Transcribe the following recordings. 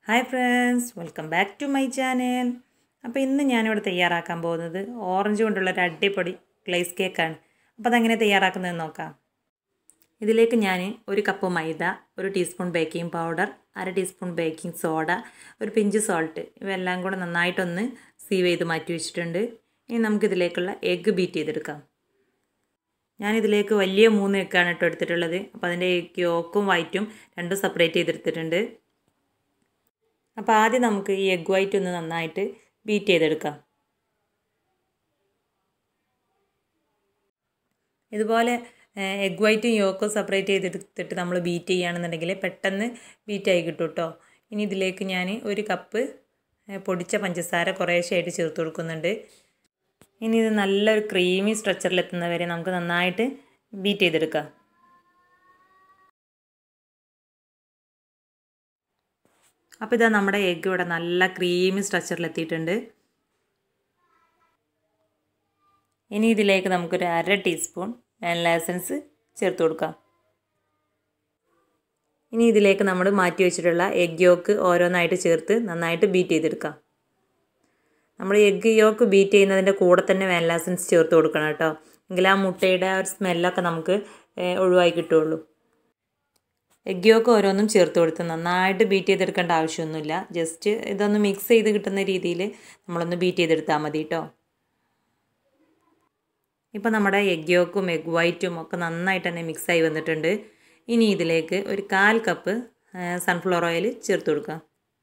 hi friends welcome back to my channel അപ്പോൾ ഇന്ന് ഞാനിവിടെ തയ്യാറാക്കാൻ പോകുന്നത് ഓറഞ്ച് കൊണ്ടുള്ള ഒരു അടിപൊളി ഗ്ലേസ് കേക്കാണ് അപ്പോൾ അതെങ്ങനെ തയ്യാറാക്കുന്നതെന്ന് നോക്കാം ഇതിലേക്ക് ഞാൻ ഒരു കപ്പ് മൈദ ഒരു ടീസ്പൂൺ ബേക്കിംഗ് പൗഡർ അര ടീസ്പൂൺ ബേക്കിംഗ് സോഡ ഒരു പിഞ്ച് സോൾട്ട് ഇവയെല്ലാം കൂടെ നന്നായിട്ടൊന്ന് സീവ് ചെയ്ത് മാറ്റി വെച്ചിട്ടുണ്ട് ഇനി നമുക്കിതിലേക്കുള്ള എഗ്ഗ് ബീറ്റ് ചെയ്തെടുക്കാം ഞാനിതിലേക്ക് വലിയ മൂന്ന് എഗ്ഗാണ് കേട്ടോ എടുത്തിട്ടുള്ളത് അപ്പോൾ അതിൻ്റെ യോക്കും വൈറ്റും രണ്ടും സെപ്പറേറ്റ് ചെയ്തെടുത്തിട്ടുണ്ട് അപ്പോൾ ആദ്യം നമുക്ക് ഈ എഗ് വൈറ്റ് ഒന്ന് നന്നായിട്ട് ബീറ്റ് ചെയ്തെടുക്കാം ഇതുപോലെ എഗ് വൈറ്റും യോക്കും സെപ്പറേറ്റ് ചെയ്തെടുത്തിട്ട് നമ്മൾ ബീറ്റ് ചെയ്യുകയാണെന്നുണ്ടെങ്കിൽ പെട്ടെന്ന് ബീറ്റായി കിട്ടും കേട്ടോ ഇനി ഇതിലേക്ക് ഞാൻ ഒരു കപ്പ് പൊടിച്ച പഞ്ചസാര കുറേശ്ശായിട്ട് ചേർത്ത് കൊടുക്കുന്നുണ്ട് ഇനി ഇത് നല്ലൊരു ക്രീമി സ്ട്രക്ചറിലെത്തുന്നവരെ നമുക്ക് നന്നായിട്ട് ബീറ്റ് ചെയ്തെടുക്കാം അപ്പോൾ ഇതാ നമ്മുടെ എഗ്ഗ് ഇവിടെ നല്ല ക്രീമി സ്ട്രക്ചറിലെത്തിയിട്ടുണ്ട് ഇനി ഇതിലേക്ക് നമുക്കൊരു അര ടീസ്പൂൺ വാനില എസൻസ് ചേർത്ത് കൊടുക്കാം ഇനി ഇതിലേക്ക് നമ്മൾ മാറ്റി വെച്ചിട്ടുള്ള എഗ് യോക്ക് ഓരോന്നായിട്ട് ചേർത്ത് നന്നായിട്ട് ബീറ്റ് ചെയ്തെടുക്കാം നമ്മൾ എഗ് യോക്ക് ബീറ്റ് ചെയ്യുന്നതിൻ്റെ കൂടെ തന്നെ വാനില എസൻസ് ചേർത്ത് കൊടുക്കണം കേട്ടോ എങ്കിൽ ആ മുട്ടയുടെ ആ ഒരു സ്മെല്ലൊക്കെ നമുക്ക് ഒഴിവായി കിട്ടുള്ളൂ എഗ് യോക്ക് ഓരോന്നും ചേർത്ത് കൊടുത്ത് നന്നായിട്ട് ബീറ്റ് ചെയ്തെടുക്കേണ്ട ആവശ്യമൊന്നുമില്ല ജസ്റ്റ് ഇതൊന്ന് മിക്സ് ചെയ്ത് കിട്ടുന്ന രീതിയിൽ നമ്മളൊന്ന് ബീറ്റ് ചെയ്തെടുത്താൽ മതി കേട്ടോ ഇപ്പോൾ നമ്മുടെ എഗ് യോക്കും എഗ് വൈറ്റും ഒക്കെ നന്നായിട്ട് തന്നെ മിക്സായി വന്നിട്ടുണ്ട് ഇനി ഇതിലേക്ക് ഒരു കാൽ കപ്പ് സൺഫ്ലവർ ഓയിൽ ചേർത്ത് കൊടുക്കാം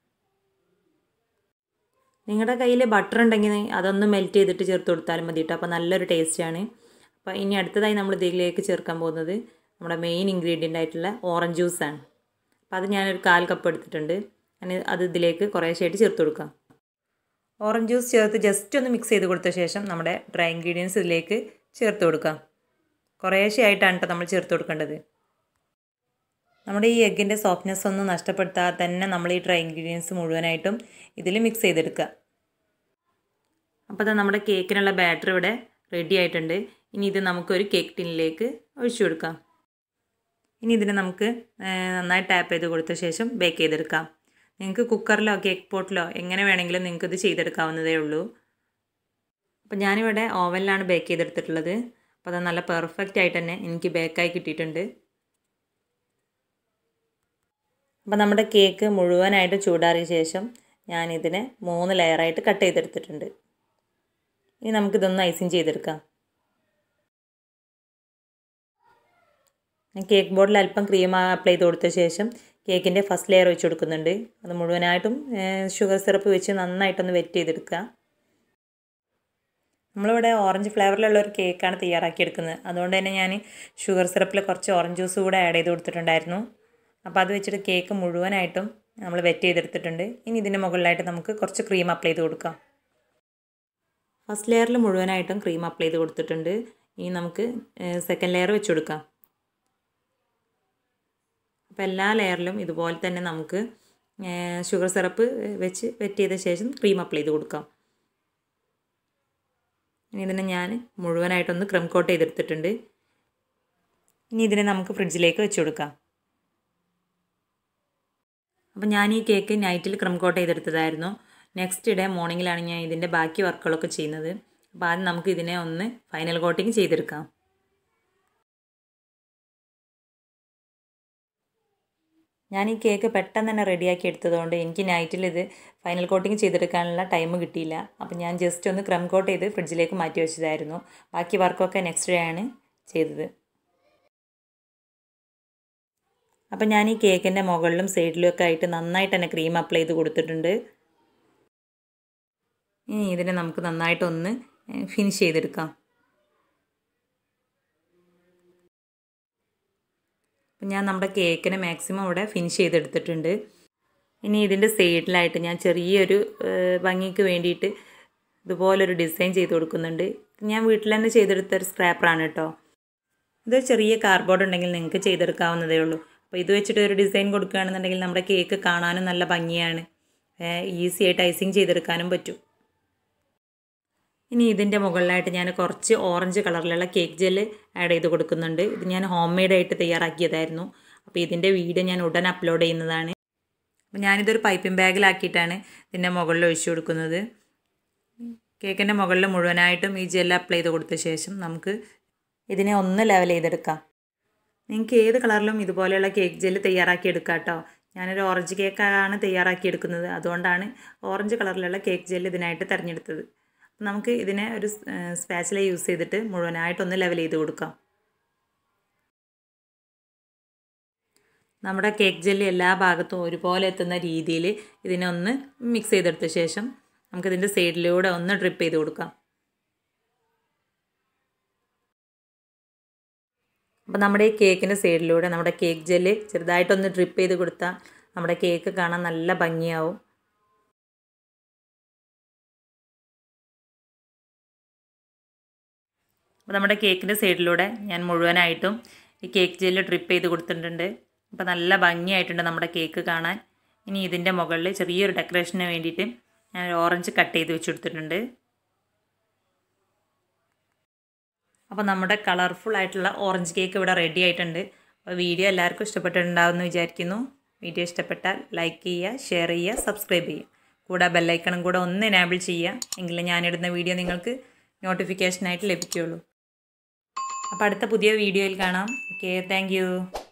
നിങ്ങളുടെ കയ്യിൽ ബട്ടർ ഉണ്ടെങ്കിൽ അതൊന്ന് മെൽറ്റ് ചെയ്തിട്ട് ചേർത്ത് കൊടുത്താലും മതി കേട്ടോ അപ്പോൾ നല്ലൊരു ടേസ്റ്റാണ് അപ്പോൾ ഇനി അടുത്തതായി നമ്മൾ ഇതിലേക്ക് ചേർക്കാൻ പോകുന്നത് നമ്മുടെ മെയിൻ ഇൻഗ്രീഡിയൻ്റ് ആയിട്ടുള്ള ഓറഞ്ച് ജ്യൂസാണ് അപ്പോൾ അത് ഞാനൊരു കാൽ കപ്പ് എടുത്തിട്ടുണ്ട് ഞാൻ അത് ഇതിലേക്ക് കുറേശ്ശായിട്ട് ചേർത്ത് കൊടുക്കാം ഓറഞ്ച് ജ്യൂസ് ചേർത്ത് ജസ്റ്റ് ഒന്ന് മിക്സ് ചെയ്ത് കൊടുത്ത ശേഷം നമ്മുടെ ഡ്രൈ ഇൻഗ്രീഡിയൻസ് ഇതിലേക്ക് ചേർത്ത് കൊടുക്കാം കുറേശ്ശെയായിട്ടാണ് കേട്ടോ നമ്മൾ ചേർത്ത് കൊടുക്കേണ്ടത് നമ്മുടെ ഈ എഗ്ഗിൻ്റെ സോഫ്റ്റ്നെസ് ഒന്നും നഷ്ടപ്പെടുത്താതെ തന്നെ നമ്മൾ ഈ ഡ്രൈ ഇൻഗ്രീഡിയൻസ് മുഴുവനായിട്ടും ഇതിൽ മിക്സ് ചെയ്തെടുക്കുക അപ്പോൾ അത് നമ്മുടെ കേക്കിനുള്ള ബാറ്റർ ഇവിടെ റെഡി ആയിട്ടുണ്ട് ഇനി ഇത് നമുക്കൊരു കേക്ക് ടിന്നിലേക്ക് ഒഴിച്ചു കൊടുക്കാം ഇനി ഇതിനെ നമുക്ക് നന്നായി ടാപ്പ് ചെയ്ത് കൊടുത്ത ശേഷം ബേക്ക് ചെയ്തെടുക്കാം നിങ്ങൾക്ക് കുക്കറിലോ കേക്ക് പോട്ടിലോ എങ്ങനെ വേണമെങ്കിലും നിങ്ങൾക്ക് ഇത് ചെയ്തെടുക്കാവുന്നതേ ഉള്ളൂ അപ്പോൾ ഞാനിവിടെ ഓവനിലാണ് ബേക്ക് ചെയ്തെടുത്തിട്ടുള്ളത് അപ്പോൾ അത് നല്ല പെർഫെക്റ്റ് ആയിട്ട് തന്നെ എനിക്ക് ബേക്കായി കിട്ടിയിട്ടുണ്ട് അപ്പോൾ നമ്മുടെ കേക്ക് മുഴുവനായിട്ട് ചൂടാറിയ ശേഷം ഞാനിതിനെ മൂന്ന് ലെയറായിട്ട് കട്ട് ചെയ്തെടുത്തിട്ടുണ്ട് ഇനി നമുക്കിതൊന്ന് ഐസിങ് ചെയ്തെടുക്കാം ഞാൻ കേക്ക് ബോർഡിൽ അല്പം ക്രീം അപ്ലൈ ചെയ്ത് കൊടുത്ത ശേഷം കേക്കിൻ്റെ ഫസ്റ്റ് ലെയർ വെച്ച് കൊടുക്കുന്നുണ്ട് അത് മുഴുവനായിട്ടും ഷുഗർ സിറപ്പ് വെച്ച് നന്നായിട്ടൊന്ന് വെറ്റ് ചെയ്തെടുക്കുക നമ്മളിവിടെ ഓറഞ്ച് ഫ്ലേവറിലുള്ള ഒരു കേക്കാണ് തയ്യാറാക്കിയെടുക്കുന്നത് അതുകൊണ്ട് തന്നെ ഞാൻ ഷുഗർ സിറപ്പിൽ കുറച്ച് ഓറഞ്ച് ജ്യൂസ് കൂടെ ആഡ് ചെയ്ത് കൊടുത്തിട്ടുണ്ടായിരുന്നു അപ്പോൾ അത് വെച്ചിട്ട് കേക്ക് മുഴുവനായിട്ടും നമ്മൾ വെറ്റ് ചെയ്തെടുത്തിട്ടുണ്ട് ഇനി ഇതിൻ്റെ മുകളിലായിട്ട് നമുക്ക് കുറച്ച് ക്രീം അപ്ലൈ ചെയ്ത് കൊടുക്കാം ഫസ്റ്റ് ലെയറിൽ മുഴുവനായിട്ടും ക്രീം അപ്ലൈ ചെയ്ത് കൊടുത്തിട്ടുണ്ട് ഇനി നമുക്ക് സെക്കൻഡ് ലെയർ വെച്ച് കൊടുക്കാം അപ്പോൾ എല്ലാ ലെയറിലും ഇതുപോലെ തന്നെ നമുക്ക് ഷുഗർ സിറപ്പ് വെച്ച് വെറ്റ് ചെയ്ത ശേഷം ക്രീം അപ്ലൈ ചെയ്ത് കൊടുക്കാം ഇനി ഇതിനെ ഞാൻ മുഴുവനായിട്ടൊന്ന് ക്രം കോട്ട് ചെയ്തെടുത്തിട്ടുണ്ട് ഇനി ഇതിനെ നമുക്ക് ഫ്രിഡ്ജിലേക്ക് വെച്ച് കൊടുക്കാം അപ്പോൾ ഞാൻ ഈ കേക്ക് നൈറ്റിൽ ക്രം കോട്ട് ചെയ്തെടുത്തതായിരുന്നു നെക്സ്റ്റ് ഡേ മോർണിംഗിലാണ് ഞാൻ ഇതിൻ്റെ ബാക്കി വർക്കുകളൊക്കെ ചെയ്യുന്നത് അപ്പോൾ ആദ്യം നമുക്ക് ഇതിനെ ഒന്ന് ഫൈനൽ കോട്ടിങ് ചെയ്തെടുക്കാം ഞാൻ ഈ കേക്ക് പെട്ടെന്ന് തന്നെ റെഡിയാക്കി എടുത്തതുകൊണ്ട് എനിക്ക് നൈറ്റിൽ ഇത് ഫൈനൽ കോട്ടിങ് ചെയ്തെടുക്കാനുള്ള ടൈം കിട്ടിയില്ല അപ്പോൾ ഞാൻ ജസ്റ്റ് ഒന്ന് ക്രം കോട്ട് ചെയ്ത് ഫ്രിഡ്ജിലേക്ക് മാറ്റി വെച്ചതായിരുന്നു ബാക്കി വർക്കൊക്കെ നെക്സ്റ്റ് ഡേ ആണ് ചെയ്തത് അപ്പോൾ ഞാൻ ഈ കേക്കിൻ്റെ മുകളിലും സൈഡിലും ഒക്കെ ആയിട്ട് നന്നായിട്ട് തന്നെ ക്രീം അപ്ലൈ ചെയ്ത് കൊടുത്തിട്ടുണ്ട് ഇനി ഇതിനെ നമുക്ക് നന്നായിട്ടൊന്ന് ഫിനിഷ് ചെയ്തെടുക്കാം അപ്പം ഞാൻ നമ്മുടെ കേക്കിനെ മാക്സിമം ഇവിടെ ഫിനിഷ് ചെയ്തെടുത്തിട്ടുണ്ട് ഇനി ഇതിൻ്റെ സൈഡിലായിട്ട് ഞാൻ ചെറിയൊരു ഭംഗിക്ക് വേണ്ടിയിട്ട് ഇതുപോലൊരു ഡിസൈൻ ചെയ്ത് കൊടുക്കുന്നുണ്ട് ഞാൻ വീട്ടിൽ തന്നെ ചെയ്തെടുത്ത ഒരു സ്ക്രാപ്പറാണ് കേട്ടോ ഇത് ചെറിയ കാർഡ്ബോർഡ് ഉണ്ടെങ്കിൽ നിങ്ങൾക്ക് ചെയ്തെടുക്കാവുന്നതേ ഉള്ളൂ അപ്പോൾ ഇത് വെച്ചിട്ട് ഒരു ഡിസൈൻ കൊടുക്കുകയാണെന്നുണ്ടെങ്കിൽ നമ്മുടെ കേക്ക് കാണാനും നല്ല ഭംഗിയാണ് ഈസി ആയിട്ട് ഐസിങ് ചെയ്തെടുക്കാനും പറ്റും ഇനി ഇതിൻ്റെ മുകളിലായിട്ട് ഞാൻ കുറച്ച് ഓറഞ്ച് കളറിലുള്ള കേക്ക് ജെല്ല് ആഡ് ചെയ്ത് കൊടുക്കുന്നുണ്ട് ഇത് ഞാൻ ഹോം മെയ്ഡായിട്ട് തയ്യാറാക്കിയതായിരുന്നു അപ്പോൾ ഇതിൻ്റെ വീഡിയോ ഞാൻ ഉടൻ അപ്ലോഡ് ചെയ്യുന്നതാണ് അപ്പോൾ ഞാനിതൊരു പൈപ്പിംഗ് ബാഗിലാക്കിയിട്ടാണ് ഇതിൻ്റെ മുകളിൽ ഒഴിച്ചു കൊടുക്കുന്നത് കേക്കിൻ്റെ മുകളിൽ മുഴുവനായിട്ടും ഈ ജെല്ല് അപ്ലൈ ചെയ്ത് കൊടുത്ത ശേഷം നമുക്ക് ഇതിനെ ഒന്ന് ലെവൽ ചെയ്തെടുക്കാം നിങ്ങൾക്ക് ഏത് കളറിലും ഇതുപോലെയുള്ള കേക്ക് ജെല്ല് തയ്യാറാക്കി എടുക്കാം കേട്ടോ ഞാനൊരു ഓറഞ്ച് കേക്കാണ് തയ്യാറാക്കി എടുക്കുന്നത് അതുകൊണ്ടാണ് ഓറഞ്ച് കളറിലുള്ള കേക്ക് ജെല്ല് ഇതിനായിട്ട് തിരഞ്ഞെടുത്തത് അപ്പം നമുക്ക് ഇതിനെ ഒരു സ്പാച്ചില യൂസ് ചെയ്തിട്ട് മുഴുവനായിട്ടൊന്ന് ലെവൽ ചെയ്ത് കൊടുക്കാം നമ്മുടെ കേക്ക് ജെല്ലി എല്ലാ ഭാഗത്തും ഒരുപോലെ എത്തുന്ന രീതിയിൽ ഇതിനെ ഒന്ന് മിക്സ് ചെയ്തെടുത്ത ശേഷം നമുക്കിതിൻ്റെ സൈഡിലൂടെ ഒന്ന് ഡ്രിപ്പ് ചെയ്ത് കൊടുക്കാം അപ്പോൾ നമ്മുടെ ഈ കേക്കിൻ്റെ സൈഡിലൂടെ നമ്മുടെ കേക്ക് ജെല്ല് ചെറുതായിട്ടൊന്ന് ഡ്രിപ്പ് ചെയ്ത് കൊടുത്താൽ നമ്മുടെ കേക്ക് കാണാൻ നല്ല ഭംഗിയാവും അപ്പോൾ നമ്മുടെ കേക്കിൻ്റെ സൈഡിലൂടെ ഞാൻ മുഴുവനായിട്ടും ഈ കേക്ക് ജെല്ല് ഡ്രിപ്പ് ചെയ്ത് കൊടുത്തിട്ടുണ്ട് അപ്പോൾ നല്ല ഭംഗിയായിട്ടുണ്ട് നമ്മുടെ കേക്ക് കാണാൻ ഇനി ഇതിൻ്റെ മുകളിൽ ചെറിയൊരു ഡെക്കറേഷന് വേണ്ടിയിട്ട് ഞാൻ ഓറഞ്ച് കട്ട് ചെയ്ത് വെച്ചെടുത്തിട്ടുണ്ട് അപ്പോൾ നമ്മുടെ കളർഫുൾ ആയിട്ടുള്ള ഓറഞ്ച് കേക്ക് ഇവിടെ റെഡി ആയിട്ടുണ്ട് അപ്പോൾ വീഡിയോ എല്ലാവർക്കും ഇഷ്ടപ്പെട്ടിട്ടുണ്ടാവുമെന്ന് വിചാരിക്കുന്നു വീഡിയോ ഇഷ്ടപ്പെട്ടാൽ ലൈക്ക് ചെയ്യുക ഷെയർ ചെയ്യുക സബ്സ്ക്രൈബ് ചെയ്യുക കൂടെ ബെല്ലൈക്കണും കൂടെ ഒന്ന് എനാബിൾ ചെയ്യുക എങ്കിലും ഞാനിടുന്ന വീഡിയോ നിങ്ങൾക്ക് നോട്ടിഫിക്കേഷനായിട്ട് ലഭിക്കുകയുള്ളൂ അപ്പോൾ അടുത്ത പുതിയ വീഡിയോയിൽ കാണാം ഓക്കെ താങ്ക്